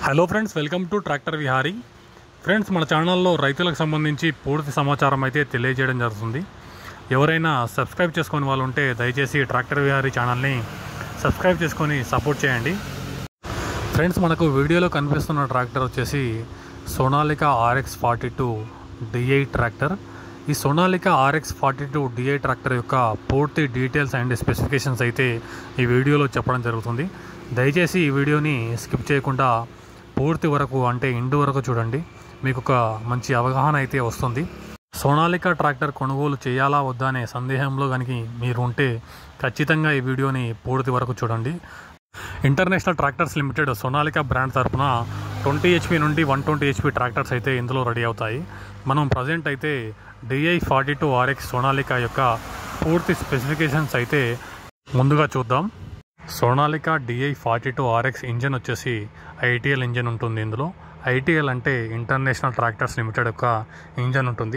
hello friends welcome to tractor Vihari friends మన ఛానల్లో రైతులకు సంబంధించి పూర్తి సమాచారం అయితే తెలియజేయడం జరుగుతుంది ఎవరైనా సబ్స్క్రైబ్ చేసుకునే వాళ్ళు ఉంటే దయచేసి ట్రాక్టర్ విహారీ ఛానల్ని సబ్స్క్రైబ్ చేసుకొని సపోర్ట్ చేయండి ఫ్రెండ్స్ మనకు వీడియోలో కనిపిస్తున్న ట్రాక్టర్ వచ్చేసి Sonalika RX forty two DI tractor ఈ Sonalika RX forty two DI tractor యొక్క పూర్తి డీటెయిల్స్ అండ్ స్పెసిఫికేషన్స్ అయితే ఈ వీడియోలో చెప్పడం జరుగుతుంది దయచేసి ఈ వీడియోని స్కిప్ చేయకుండా పూర్తి వరకు అంటే ఇండు వరకు చూడండి మీకు ఒక మంచి అవగాహన అయితే వస్తుంది సోనాలికా ట్రాక్టర్ కొనుగోలు చేయాలా వద్దా అనే సందేహంలో కనుక మీరు ఉంటే ఖచ్చితంగా ఈ వీడియోని పూర్తి వరకు చూడండి International Tractors Limited Sonalika brand తరఫున ట్వంటీ హెచ్పి నుండి వన్ ట్వంటీ హెచ్పి ట్రాక్టర్స్ అయితే ఇందులో రెడీ అవుతాయి మనం ప్రజెంట్ అయితే DI forty two RX Sonalika యొక్క పూర్తి స్పెసిఫికేషన్స్ అయితే ముందుగా చూద్దాం Sonalika DI forty two RX engine వచ్చేసి ఐటీఎల్ ఇంజన్ ఉంటుంది ఇందులో ఐటీఎల్ అంటే ఇంటర్నేషనల్ ట్రాక్టర్స్ లిమిటెడ్ యొక్క ఇంజన్ ఉంటుంది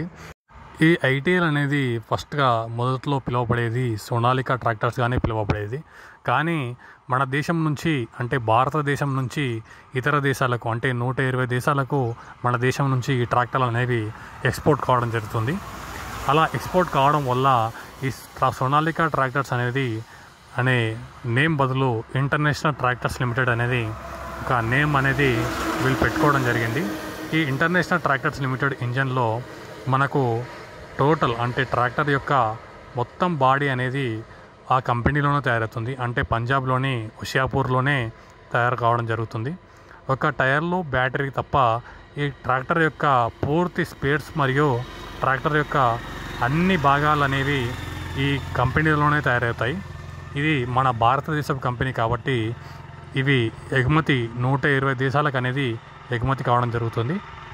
ఈ ఐటీఎల్ అనేది ఫస్ట్గా మొదట్లో పిలువబడేది సోనాలికా ట్రాక్టర్స్గానే పిలువబడేది కానీ మన దేశం నుంచి అంటే భారతదేశం నుంచి ఇతర దేశాలకు అంటే నూట ఇరవై దేశాలకు మన దేశం నుంచి ఈ ట్రాక్టర్లు అనేవి ఎక్స్పోర్ట్ కావడం జరుగుతుంది అలా ఎక్స్పోర్ట్ కావడం వల్ల ఈ ట్రా- సోనాలికా ట్రాక్టర్స్ అనేది అనే నేమ్ బదులు ఇంటర్నేషనల్ ట్రాక్టర్స్ లిమిటెడ్ అనేది ఒక నేమ్ అనేది వీళ్ళు పెట్టుకోవడం జరిగింది ఈ ఇంటర్నేషనల్ ట్రాక్టర్స్ లిమిటెడ్ ఇంజన్లో మనకు టోటల్ అంటే ట్రాక్టర్ యొక్క మొత్తం బాడీ అనేది ఆ కంపెనీలోనే తయారవుతుంది అంటే పంజాబ్లోని హుషియాపూర్లోనే తయారు కావడం జరుగుతుంది ఒక టైర్లు బ్యాటరీ తప్ప ఈ ట్రాక్టర్ యొక్క పూర్తి స్పేర్స్ మరియు ట్రాక్టర్ యొక్క అన్ని భాగాలు అనేవి ఈ కంపెనీలోనే తయారవుతాయి ఇది మన భారతదేశపు కంపెనీ కాబట్టి ఇవి ఎగుమతి నూట ఇరవై దేశాలకు అనేది ఎగుమతి కావడం జరుగుతుంది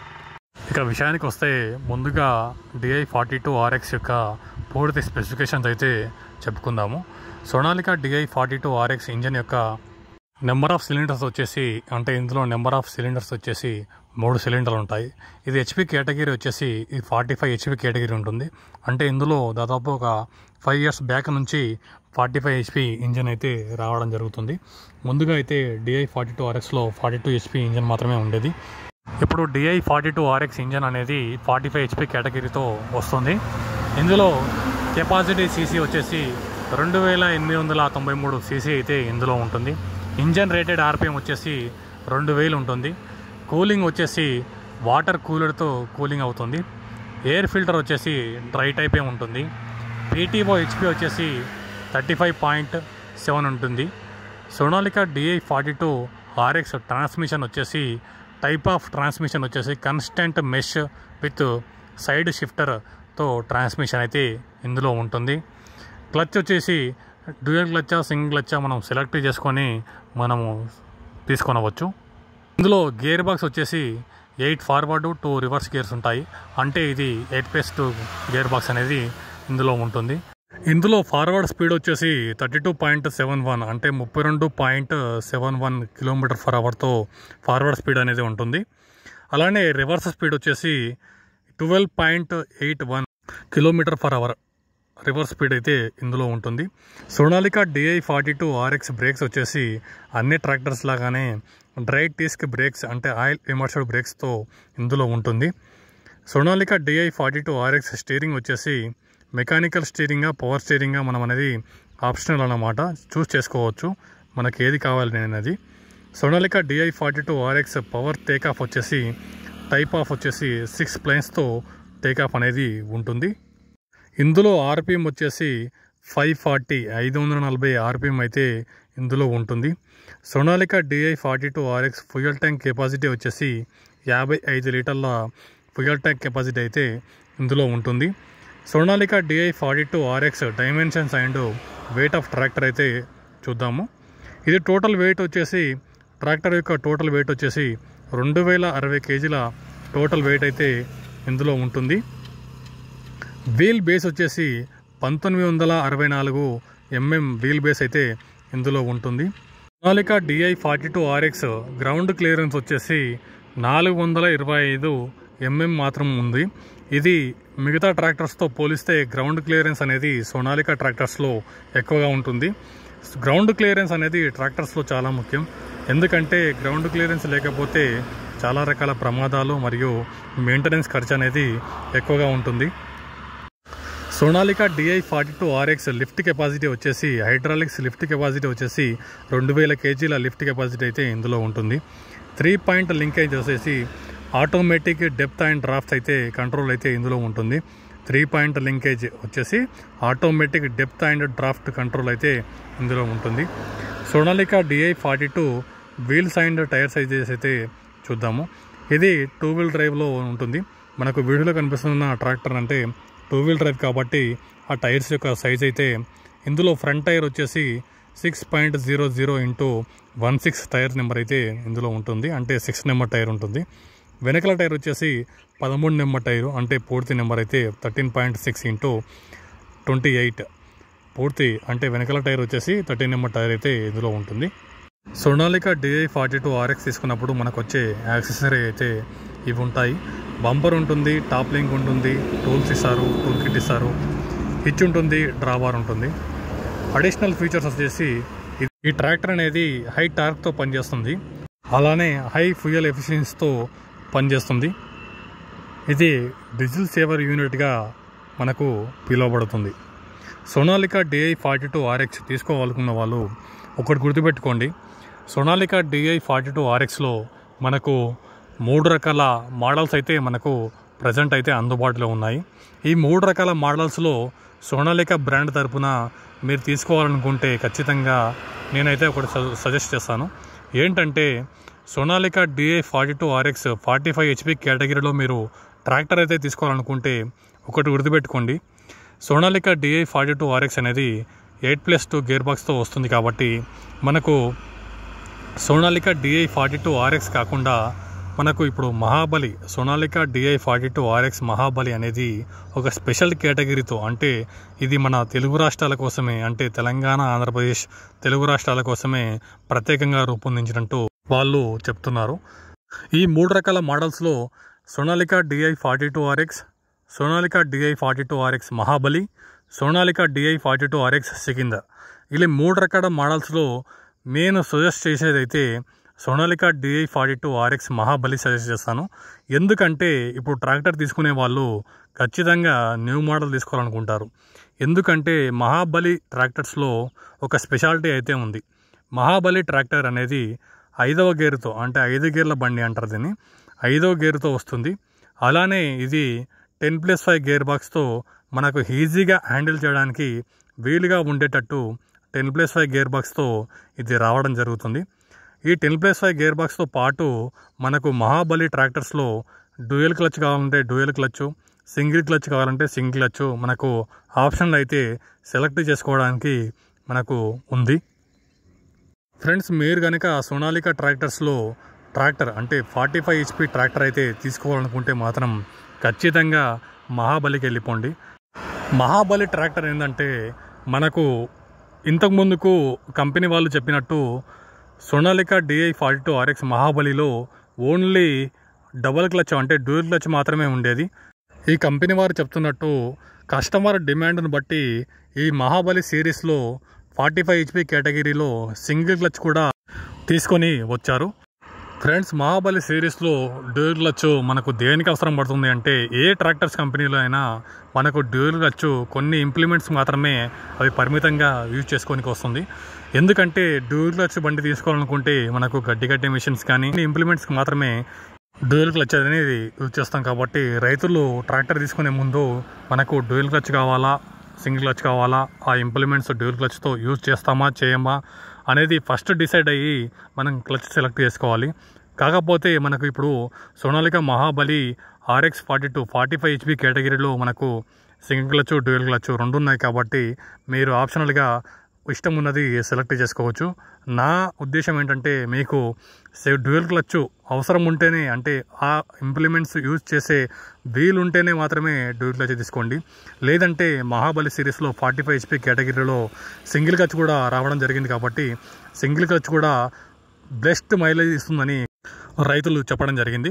ఇక విషయానికి వస్తే ముందుగా డిఐ ఫార్టీ టూ ఆర్ఎక్స్ యొక్క పూర్తి స్పెసిఫికేషన్స్ అయితే చెప్పుకుందాము Sonalika DI forty two RX engine యొక్క నెంబర్ ఆఫ్ సిలిండర్స్ వచ్చేసి అంటే ఇందులో నెంబర్ ఆఫ్ సిలిండర్స్ వచ్చేసి మూడు సిలిండర్లు ఉంటాయి ఇది హెచ్పి కేటగిరీ వచ్చేసి ఇది ఫార్టీ ఫైవ్ హెచ్పి కేటగిరీ ఉంటుంది అంటే ఇందులో దాదాపు ఒక ఫైవ్ ఇయర్స్ బ్యాక్ నుంచి ఫార్టీ ఫైవ్ హెచ్పి ఇంజన్ అయితే రావడం జరుగుతుంది ముందుగా అయితే డిఐ ఫార్టీ టూ ఆర్ఎక్స్లో ఫార్టీ టూ హెచ్పి ఇంజన్ మాత్రమే ఉండేది ఇప్పుడు DI forty two RX engine అనేది ఫార్టీ ఫైవ్ హెచ్పి కేటగిరీతో వస్తుంది ఇందులో కెపాసిటీ సీసీ వచ్చేసి రెండు వేల ఎనిమిది వందల తొంభై మూడు సీసీ అయితే ఇందులో ఉంటుంది ఇంజన్ రేటెడ్ ఆర్పిఎం వచ్చేసి రెండు వేలు ఉంటుంది కూలింగ్ వచ్చేసి వాటర్ కూలర్తో కూలింగ్ అవుతుంది ఎయిర్ ఫిల్టర్ వచ్చేసి డ్రై టైపే ఉంటుంది పీటీఓ హెచ్పి వచ్చేసి థర్టీ ఫైవ్ పాయింట్ సెవెన్ ఉంటుంది Sonalika DI forty two RX transmission వచ్చేసి టైప్ ఆఫ్ ట్రాన్స్మిషన్ వచ్చేసి కన్స్టెంట్ మెష్ విత్ సైడ్ షిఫ్టర్తో ట్రాన్స్మిషన్ అయితే ఇందులో ఉంటుంది క్లచ్ వచ్చేసి డ్యూయల్ క్లచ్చా సింగిల్ క్లచ్చా మనం సెలెక్ట్ చేసుకొని మనము తీసుకొనవచ్చు ఇందులో గేర్ బాక్స్ వచ్చేసి eight forward two reverse gears ఉంటాయి అంటే ఇది eight plus two gear box అనేది ఇందులో ఉంటుంది ఇందులో ఫార్వర్డ్ స్పీడ్ వచ్చేసి thirty two point seven one అంటే ముప్పై రెండు point seven one kilometre per అవర్తో ఫార్వర్డ్ స్పీడ్ అనేది ఉంటుంది అలానే రివర్స్ స్పీడ్ వచ్చేసి twelve point eight one kilometre per hour reverse speed అయితే ఇందులో ఉంటుంది Sonalika DI forty two RX brakes వచ్చేసి అన్ని ట్రాక్టర్స్ లాగానే డ్రై డిస్క్ బ్రేక్స్ అంటే ఆయిల్ ఇమర్షడ్ బ్రేక్స్తో ఇందులో ఉంటుంది Sonalika DI forty two RX steering వచ్చేసి మెకానికల్ స్టీరింగా పవర్ స్టీరింగా మనం అనేది ఆప్షనల్ అన్నమాట చూస్ చేసుకోవచ్చు మనకి ఏది కావాలి అనేది Sonalika DI forty two RX power take off వచ్చేసి టైప్ ఆఫ్ వచ్చేసి సిక్స్ ప్లేన్స్తో టేక్ ఆఫ్ అనేది ఉంటుంది ఇందులో ఆర్పిఎం వచ్చేసి ఫైవ్ ఫార్టీ ఐదు వందల నలభై ఆర్పిఎం అయితే ఇందులో ఉంటుంది Sonalika DI forty two RX fuel tank capacity వచ్చేసి యాభై ఐదు లీటర్ల ఫ్యూయల్ ట్యాంక్ కెపాసిటీ అయితే ఇందులో ఉంటుంది Sonalika DI forty two RX dimensions and weight of tractor అయితే చూద్దాము ఇది టోటల్ వెయిట్ వచ్చేసి ట్రాక్టర్ యొక్క టోటల్ వెయిట్ వచ్చేసి రెండు వేల అరవై కేజీల టోటల్ వెయిట్ అయితే ఇందులో ఉంటుంది వీల్ బేస్ వచ్చేసి పంతొమ్మిది వందల అరవై నాలుగు ఎంఎం వీల్ బేస్ అయితే ఇందులో ఉంటుంది Sonalika DI forty two RX ground clearance వచ్చేసి నాలుగు వందల ఇరవై ఐదు ఎంఎం మాత్రం ఉంది ఇది మిగతా ట్రాక్టర్స్తో పోలిస్తే గ్రౌండ్ క్లియరెన్స్ అనేది సోనాలికా ట్రాక్టర్స్లో ఎక్కువగా ఉంటుంది గ్రౌండ్ క్లియరెన్స్ అనేది ట్రాక్టర్స్లో చాలా ముఖ్యం ఎందుకంటే గ్రౌండ్ క్లియరెన్స్ లేకపోతే చాలా రకాల ప్రమాదాలు మరియు మెయింటెనెన్స్ ఖర్చు అనేది ఎక్కువగా ఉంటుంది Sonalika DI forty two RX lift capacity వచ్చేసి హైడ్రాలిక్స్ లిఫ్ట్ కెపాసిటీ వచ్చేసి రెండు వేల కేజీల లిఫ్ట్ కెపాసిటీ అయితే ఇందులో ఉంటుంది త్రీ పాయింట్ లింకేజ్ వచ్చేసి ఆటోమేటిక్ డెప్త్ అండ్ డ్రాఫ్ట్స్ అయితే కంట్రోల్ అయితే ఇందులో ఉంటుంది త్రీ పాయింట్ లింకేజ్ వచ్చేసి automatic depth and draft control అయితే ఇందులో ఉంటుంది Sonalika DI forty two wheels and tyre sizes అయితే చూద్దాము ఇది టూ వీల్ డ్రైవ్లో ఉంటుంది మనకు వీడియోలో కనిపిస్తున్న ట్రాక్టర్ అంటే టూ వీల్ డ్రైవ్ కాబట్టి ఆ టైర్స్ యొక్క సైజ్ అయితే ఇందులో ఫ్రంట్ టైర్ వచ్చేసి six point zero zero into one six tyre number అయితే ఇందులో ఉంటుంది అంటే సిక్స్ నెంబర్ టైర్ ఉంటుంది వెనకల టైర్ వచ్చేసి పదమూడు నెంబర్ టైరు అంటే పూర్తి నెంబర్ అయితే thirteen point six into twenty eight పూర్తి అంటే వెనకల టైర్ వచ్చేసి థర్టీన్ నెంబర్ టైర్ అయితే ఇందులో ఉంటుంది Sonalika DI forty two RX తీసుకున్నప్పుడు మనకు వచ్చే యాక్సెసరీ అయితే ఇవి ఉంటాయి బంపర్ ఉంటుంది టాప్ లింక్ ఉంటుంది టూల్స్ ఇస్తారు టూల్ కిట్ ఇస్తారు హిచ్ ఉంటుంది డ్రాబార్ ఉంటుంది అడిషనల్ ఫీచర్స్ వచ్చేసి ఇది- ఈ ట్రాక్టర్ అనేది హై టార్క్తో పనిచేస్తుంది అలానే హై ఫ్యూయల్ ఎఫిషియన్సీతో పనిచేస్తుంది ఇది డీజిల్ సేవర్ యూనిట్గా మనకు పిలువబడుతుంది Sonalika DI forty two RX తీసుకోవాలనుకున్న వాళ్ళు ఒకటి గుర్తుపెట్టుకోండి సోనాలికా డిఐ ఫార్టీ టూ ఆర్ఎక్స్లో మనకు మూడు రకాల మోడల్స్ అయితే మనకు ప్రజెంట్ అయితే అందుబాటులో ఉన్నాయి ఈ మూడు రకాల మోడల్స్లో సోనాలికా బ్రాండ్ తరపున మీరు తీసుకోవాలనుకుంటే ఖచ్చితంగా నేనైతే ఒకటి సజ- సజెస్ట్ చేస్తాను ఏంటంటే Sonalika DI forty two RX forty five HP కేటగిరీలో మీరు ట్రాక్టర్ అయితే తీసుకోవాలనుకుంటే ఒకటి గుర్తుపెట్టుకోండి Sonalika DI forty two RX అనేది ఎయిట్ ప్లస్ టూ గేర్ బాక్స్తో వస్తుంది కాబట్టి మనకు Sonalika DI forty two RX కాకుండా మనకు ఇప్పుడు Mahabali Sonalika DI forty two RX Mahabali అనేది ఒక స్పెషల్ కేటగిరీతో అంటే ఇది మన తెలుగు రాష్ట్రాల కోసమే అంటే తెలంగాణ ఆంధ్రప్రదేశ్ తెలుగు రాష్ట్రాల కోసమే ప్రత్యేకంగా రూపొందించినట్టు వాళ్ళు చెప్తున్నారు ఈ మూడు రకాల మోడల్స్లో Sonalika DI forty two RX Sonalika DI forty two RX Mahabali Sonalika DI forty two RX Sikandar ఇలా మూడు రకాల మోడల్స్లో నేను సజెస్ట్ చేసేదైతే Sonalika DI forty two RX Mahabali suggest చేస్తాను ఎందుకంటే ఇప్పుడు ట్రాక్టర్ తీసుకునే వాళ్ళు ఖచ్చితంగా న్యూ మోడల్ తీసుకోవాలనుకుంటారు ఎందుకంటే మహాబలి ట్రాక్టర్స్లో ఒక స్పెషాలిటీ అయితే ఉంది మహాబలి ట్రాక్టర్ అనేది ఐదవ గేరుతో అంటే ఐదు గేర్ల బండి అంటారు దీన్ని ఐదవ గేరుతో వస్తుంది అలానే ఇది టెన్ ప్లస్ ఫైవ్ గేర్ బాక్స్తో మనకు ఈజీగా హ్యాండిల్ చేయడానికి వీలుగా ఉండేటట్టు టెన్ ప్లస్ ఫైవ్ గేర్ బాక్స్తో ఇది రావడం జరుగుతుంది ఈ టెన్ ప్లస్ ఫైవ్ గేర్ బాక్స్తో పాటు మనకు మహాబలి ట్రాక్టర్స్లో డ్యూయల్ క్లచ్ కావాలంటే డ్యూయల్ క్లచ్ సింగిల్ క్లచ్ కావాలంటే సింగిల్ క్లచ్ మనకు ఆప్షన్లు అయితే సెలెక్ట్ చేసుకోవడానికి మనకు ఉంది ఫ్రెండ్స్ మీరు కనుక సోనాలికా ట్రాక్టర్స్లో ట్రాక్టర్ అంటే ఫార్టీ ఫైవ్ హెచ్పి ట్రాక్టర్ అయితే తీసుకోవాలనుకుంటే మాత్రం ఖచ్చితంగా మహాబలికి వెళ్ళిపోండి మహాబలి ట్రాక్టర్ ఏంటంటే మనకు ఇంతకు ముందుకు కంపెనీ వాళ్ళు చెప్పినట్టు Sonalika DI forty two RX మహాబలిలో ఓన్లీ డబల్ క్లచ్ అంటే డ్యూయల్ క్లచ్ మాత్రమే ఉండేది ఈ కంపెనీ వారు చెప్తున్నట్టు కస్టమర్ డిమాండ్ను బట్టి ఈ మహాబలి సిరీస్లో ఫార్టీ ఫైవ్ హెచ్పి కేటగిరీలో సింగిల్ క్లచ్ కూడా తీసుకొని వచ్చారు ఫ్రెండ్స్ మహాబలి సిరీస్లో డ్యూయల్ క్లచ్ మనకు దేనికి అవసరం పడుతుంది అంటే ఏ ట్రాక్టర్స్ కంపెనీలో అయినా మనకు డ్యూయల్ క్లచ్ కొన్ని ఇంప్లిమెంట్స్ మాత్రమే అవి పరిమితంగా యూజ్ చేసుకోనికి వస్తుంది ఎందుకంటే డ్యూయల్ క్లచ్ బండి తీసుకోవాలనుకుంటే మనకు గడ్డి గడ్డి మిషన్స్ కానీ ఇంప్లిమెంట్స్కి మాత్రమే డ్యూయల్ క్లచ్ అనేది యూజ్ చేస్తాం కాబట్టి రైతులు ట్రాక్టర్ తీసుకునే ముందు మనకు డ్యూయల్ క్లచ్ కావాలా సింగిల్ క్లచ్ కావాలా ఆ ఇంప్లిమెంట్స్ డ్యూయల్ క్లచ్తో యూజ్ చేస్తామా చేయమా అనేది ఫస్ట్ డిసైడ్ అయ్యి మనం క్లచ్ సెలెక్ట్ చేసుకోవాలి కాకపోతే మనకు ఇప్పుడు Sonalika Mahabali RX forty two forty five HP కేటగిరీలో మనకు సింగిల్ క్లచ్ డ్యూయల్ క్లచ్ రెండు ఉన్నాయి కాబట్టి మీరు ఆప్షనల్గా ఇష్టం ఉన్నది సెలెక్ట్ చేసుకోవచ్చు నా ఉద్దేశం ఏంటంటే మీకు సే డ్యూయల్ క్లచ్ అవసరం ఉంటేనే అంటే ఆ ఇంప్లిమెంట్స్ యూజ్ చేసే వీల్ ఉంటేనే మాత్రమే డ్యూయల్ క్లచ్ తీసుకోండి లేదంటే మహాబలి సిరీస్లో ఫార్టీ ఫైవ్ హెచ్పి కేటగిరీలో సింగిల్ క్లచ్ కూడా రావడం జరిగింది కాబట్టి సింగిల్ క్లచ్ కూడా బెస్ట్ మైలేజ్ ఇస్తుందని రైతులు చెప్పడం జరిగింది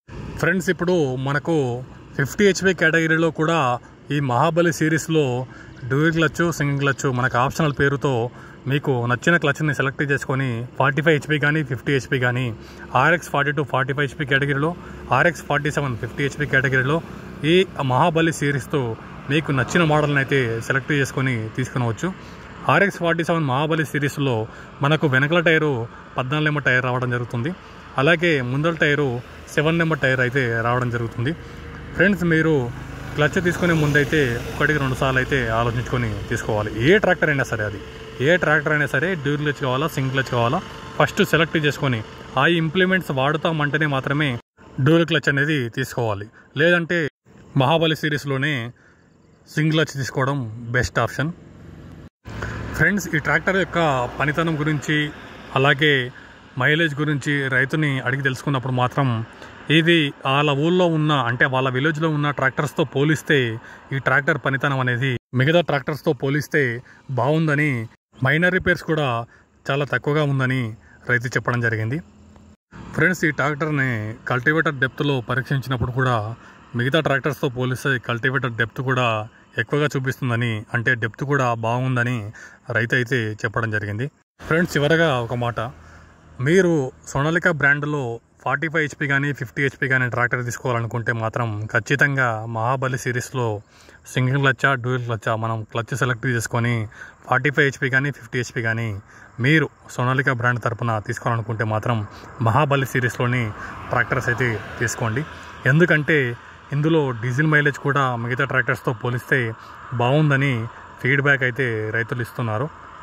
ఫ్రెండ్స్ ఇప్పుడు మనకు ఫిఫ్టీ హెచ్పి కేటగిరీలో కూడా ఈ మహాబలి సిరీస్లో డ్యూయల్ క్లచ్ సింగిల్ క్లచ్ మనకు ఆప్షనల్ పేరుతో మీకు నచ్చిన క్లచ్ని సెలెక్ట్ చేసుకొని ఫార్టీ ఫైవ్ హెచ్పి కానీ ఫిఫ్టీ హెచ్పి కానీ RX forty two forty five HP కేటగిరీలో RX forty seven fifty HP కేటగిరీలో ఈ మహాబలి సిరీస్తో మీకు నచ్చిన మోడల్ని అయితే సెలెక్ట్ చేసుకొని తీసుకునవచ్చు ఆర్ఎక్స్ ఫార్టీ సెవెన్ మహాబలి సిరీస్లో మనకు వెనకల టైరు పద్నాలుగు నెంబర్ టైర్ రావడం జరుగుతుంది అలాగే ముందల టైరు సెవెన్ నెంబర్ టైర్ అయితే రావడం జరుగుతుంది ఫ్రెండ్స్ మీరు క్లచ్ తీసుకునే ముందైతే ఒకటికి రెండు సార్లు అయితే ఆలోచించుకొని తీసుకోవాలి ఏ ట్రాక్టర్ అయినా సరే అది ఏ ట్రాక్టర్ అయినా సరే డ్యూర్ క్లచ్ కావాలా సింగ్ క్లచ్ కావాలా ఫస్ట్ సెలెక్ట్ చేసుకొని ఆ ఇంప్లిమెంట్స్ వాడుతామంటేనే మాత్రమే డ్యూర్ క్లచ్ అనేది తీసుకోవాలి లేదంటే మహాబలి సిరీస్లోనే సింగ్ క్లచ్ తీసుకోవడం బెస్ట్ ఆప్షన్ ఫ్రెండ్స్ ఈ ట్రాక్టర్ యొక్క పనితనం గురించి అలాగే మైలేజ్ గురించి రైతుని అడిగి తెలుసుకున్నప్పుడు మాత్రం ఇది వాళ్ళ ఊళ్ళో ఉన్న అంటే వాళ్ళ విలేజ్లో ఉన్న ట్రాక్టర్స్తో పోలిస్తే ఈ ట్రాక్టర్ పనితనం అనేది మిగతా ట్రాక్టర్స్తో పోలిస్తే బాగుందని మైనర్ రిపేర్స్ కూడా చాలా తక్కువగా ఉందని రైతు చెప్పడం జరిగింది ఫ్రెండ్స్ ఈ ట్రాక్టర్ని కల్టివేటర్ డెప్త్లో పరీక్షించినప్పుడు కూడా మిగతా ట్రాక్టర్స్తో పోలిస్తే కల్టివేటర్ డెప్త్ కూడా ఎక్కువగా చూపిస్తుందని అంటే డెప్త్ కూడా బాగుందని రైతు అయితే చెప్పడం జరిగింది ఫ్రెండ్స్ చివరగా ఒక మాట మీరు సోనాలికా బ్రాండ్లో ఫార్టీ ఫైవ్ హెచ్పి కానీ ఫిఫ్టీ హెచ్పి కానీ ట్రాక్టర్ తీసుకోవాలనుకుంటే మాత్రం ఖచ్చితంగా మహాబలి సిరీస్లో సింగిల్ క్లచ్చా డ్యూయల్ క్లచ్చా మనం క్లచ్ సెలెక్ట్ చేసుకొని ఫార్టీ ఫైవ్ హెచ్పి కానీ ఫిఫ్టీ హెచ్పి కానీ మీరు సోనాలికా బ్రాండ్ తరపున తీసుకోవాలనుకుంటే మాత్రం మహాబలి సిరీస్లోని ట్రాక్టర్స్ అయితే తీసుకోండి ఎందుకంటే ఇందులో డీజిల్ మైలేజ్ కూడా మిగతా ట్రాక్టర్స్తో పోలిస్తే బాగుందని ఫీడ్బ్యాక్ అయితే రైతులు ఇస్తున్నారు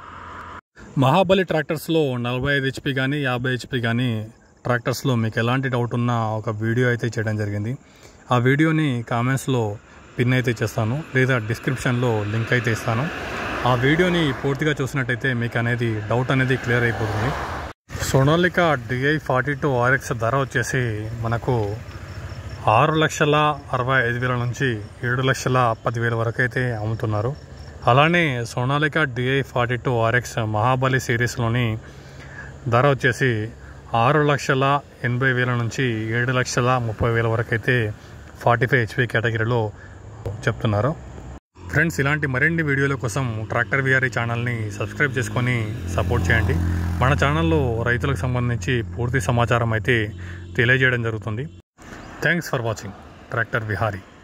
మహాబలి ట్రాక్టర్స్లో నలభై ఐదు హెచ్పి కానీ యాభై హెచ్పి కానీ ట్రాక్టర్స్లో మీకు ఎలాంటి డౌట్ ఉన్నా ఒక వీడియో అయితే చేయడం జరిగింది ఆ వీడియోని కామెంట్స్లో పిన్ అయితే చేస్తాను లేదా డిస్క్రిప్షన్లో లింక్ అయితే ఇస్తాను ఆ వీడియోని పూర్తిగా చూసినట్టయితే మీకు అనేది డౌట్ అనేది క్లియర్ అయిపోతుంది Sonalika DI forty two RX ధర వచ్చేసి మనకు ఆరు లక్షల అరవై ఐదు వేల నుంచి ఏడు లక్షల పదివేల వరకు అయితే అమ్ముతున్నారు అలానే Sonalika DI forty two RX Mahabali సిరీస్లోని ధర వచ్చేసి ఆరు లక్షల ఎనభై వేల నుంచి ఏడు లక్షల ముప్పై వేల వరకు అయితే ఫార్టీ ఫైవ్ హెచ్పి కేటగిరీలో చెప్తున్నారు ఫ్రెండ్స్ ఇలాంటి మరిన్ని వీడియోల కోసం ట్రాక్టర్ విఆర్ఈ ఛానల్ని సబ్స్క్రైబ్ చేసుకొని సపోర్ట్ చేయండి మన ఛానల్లో రైతులకు సంబంధించి పూర్తి సమాచారం అయితే తెలియజేయడం జరుగుతుంది thanks for watching tractor Vihari